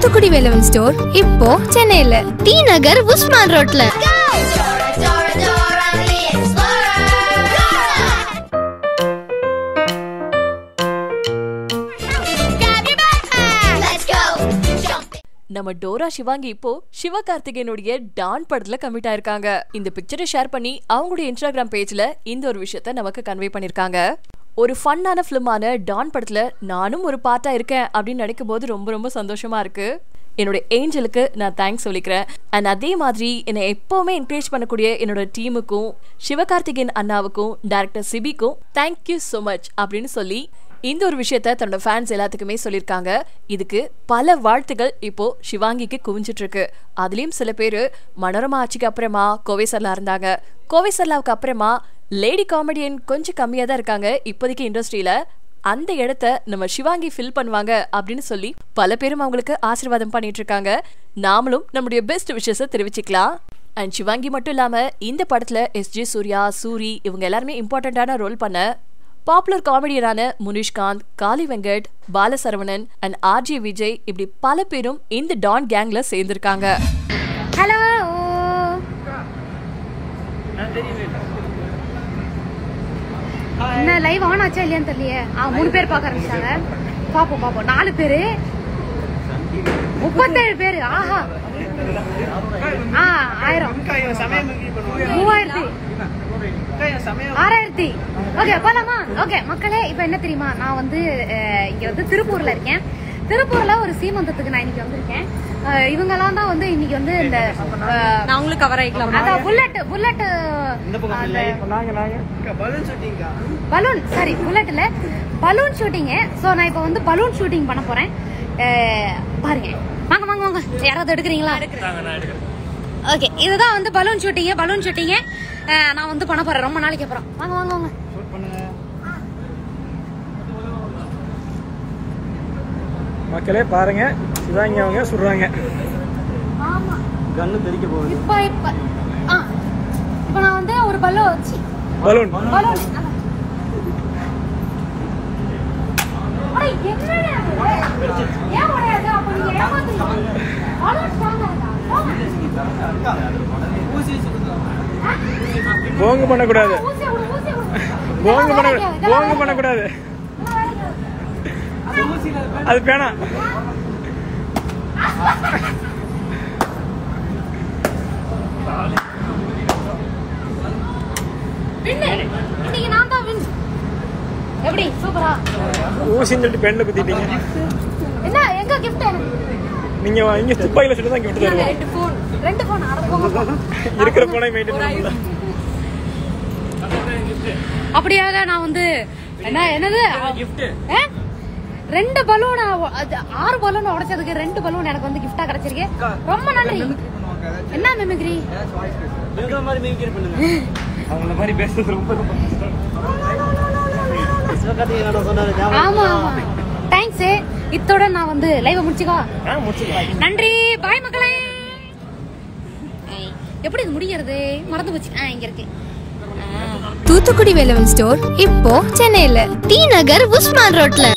Thoothukudi Velavan store இப்போ சென்னையில D நகர் உஸ்மான் ரோட்ல Dora, Dora, Dora the Explorer. Grab your backpack. Let's go. Jump. நம்ம Dora Shivangi இப்போ சிவகார்த்திகேயனுடைய டான் படத்துல கமிட் ஆயிருக்காங்க இந்த பிக்சரை ஷேர் பண்ணி அவங்களுடைய இன்ஸ்டாகிராம் பேஜ்ல இந்த ஒரு விஷயத்த நமக்கு கன்வே பண்ணிருக்காங்க ஒரு ஃபன்னான ஃபிலிமான டான் படத்துல நானும் ஒரு பார்ட்டா இருக்கேன் அப்படின்னு நினைக்கும் போது ரொம்ப ரொம்ப சந்தோஷமா இருக்கு என்னோட ஏஞ்சலுக்கு நான் தேங்க்ஸ் சொல்லிக்கிறேன் அண்ட் அதே மாதிரி என்னை எப்பவுமே என்கரேஜ் பண்ணக்கூடிய என்னோட டீமுக்கும் சிவகார்த்திகேயன் அண்ணாவுக்கும் டேரக்டர் சிபிக்கும் தேங்க்யூ so மச் அப்படின்னு சொல்லி இந்த ஒரு விஷயத்த தன்னோட ஃபேன்ஸ் எல்லாத்துக்குமே சொல்லியிருக்காங்க இதுக்கு பல வாழ்த்துகள் இப்போ சிவாங்கிக்கு குவிஞ்சிட்டு இருக்கு அதுலயும் சில பேர் மனோரமா ஆட்சிக்கு அப்புறமா கோவை சர்லா இருந்தாங்க கோவை சர்லாவுக்கு அப்புறமா லேடி காமெடியன் கொஞ்சம் கம்மியா தான் இருக்காங்க இப்போதைக்கு இண்டஸ்ட்ரியில அந்த இடத்த நம்ம சிவாங்கி ஃபில் பண்ணுவாங்க அப்படின்னு சொல்லி பல பேரும் அவங்களுக்கு ஆசீர்வாதம் பண்ணிட்டு இருக்காங்க நாமளும் நம்முடைய பெஸ்ட் விஷயத்தை தெரிவிச்சுக்கலாம் அண்ட் சிவாங்கி மட்டும் இல்லாம இந்த படத்துல எஸ் ஜே சூர்யா சூரி இவங்க எல்லாருமே இம்பார்ட்டண்ட்டான ரோல் பண்ண பாப்புலர் காமெடியனான முனிஷ்காந்த் காளி வெங்கட் பாலசரவணன் அண்ட் ஆர்ஜி விஜய் இப்படி பல பேரும் இந்த டான் கேங்ல சேர்ந்திருக்காங்க ஹலோ என்ன லைவ் ஆன் ஆச்சா இல்லையான்னு தெரியலையே ஆ மூணு பேர் பார்க்க ஆரம்பிச்சாங்க பாப்போம் பாப்போம் நாலு பேரு முப்பத்தேழு பேரு ஆஹா ஆ ஆயிரம் மூவாயிரத்தி ஆறாயிரத்தி ஓகே போலாமா ஓகே மக்களே இப்ப என்ன தெரியுமா நான் வந்து அஹ், இங்க வந்து திருப்பூர்ல இருக்கேன் திருப்பூர்ல ஒரு சீமந்தத்துக்கு நான் இன்னைக்கு வந்திருக்கேன் அஹ், இவங்கெல்லாம் தான் வந்து இன்னைக்கு வந்து இந்த அஹ், நான் உங்களுக்கு கவர் ஆயிக்கலாம் அதான் bullet bullet balloon sorry bullet இல்ல பலூன் ஷூட்டிங் சோ நான் இப்போ வந்து பலூன் ஷூட்டிங் பண்ண போறேன் அஹ், பாருங்க வாங்க வாங்க வாங்க யாராவது எடுக்கிறீங்களா ஓகே இதுதான் வந்து பலூன் ஷூட்டிங் பலூன் ஷூட்டிங் நான் வந்து பண்ண போறேன் ரொம்ப நாளைக்கு அப்புறம் வாங்க வாங்க வாங்க மக்களே பாருங்க சிவாங்கி அவங்க சுடுறாங்க ஆமா கண்ணு தெரிக்க போகுது இப்போ இப்போ ஆ இப்போ நான் வந்து ஒரு பலூன் வச்சு பலூன் பலூன் அட, என்னடா இது? ஏன் உடையாது? அப்ப நீங்க ஏமாத்துறீங்க. பலூன் strong ஆ இருக்கா? போங்க. போங்க பண்ணக்கூடாது ஊசியை விடு, ஊசியை விடு. போங்க பண்ண இதெல்லாம் வேலைக்கு, இதெல்லாம் போங்க வேலைக்கு. பண்ணக்கூடாது இதெல்லாம் வேலைக்கு. அது பேனா வின்னு. இன்னைக்கு நான் தான் win. எப்படி சூப்பரா ஊசின்னு சொல்லிட்டு பெண்ணில் குத்திட்டீங்க என்ன எங்க கிஃப்ட் எனக்கு நீங்க இங்க துப்பாக்கில சுட்டு தான் கிஃப்ட் தருவோம் ரெண்டு போன் ரெண்டு போன் அட போங்க இருக்கிற போனை மெயின்டைன் பண்ணல அப்படியாக நான் வந்து என்ன என்னது ஆ? ரெண்டு பலூன் ஆறு பலூன் உடைச்சதுக்கு ரெண்டு பலூன் எனக்கு வந்து கிஃப்டா கிடைச்சிருக்கு ரொம்ப நன்றி என்ன மெமிக்ரி அவங்கள மாதிரி பேசுறது ரொம்ப ரொம்ப ஆமா ஆமா தேங்க்ஸ் இத்தோட நான் வந்து லைவ் முடிச்சுக்கோ நன்றி பாய் மக்களே ஐ, எப்படி இது முடிகிறது மறந்து போச்சு ஆ இங்க இருக்கு தூத்துக்குடி வேலவன் ஸ்டோர் இப்போ சென்னையில டி நகர் உஸ்மான் ரோட்ல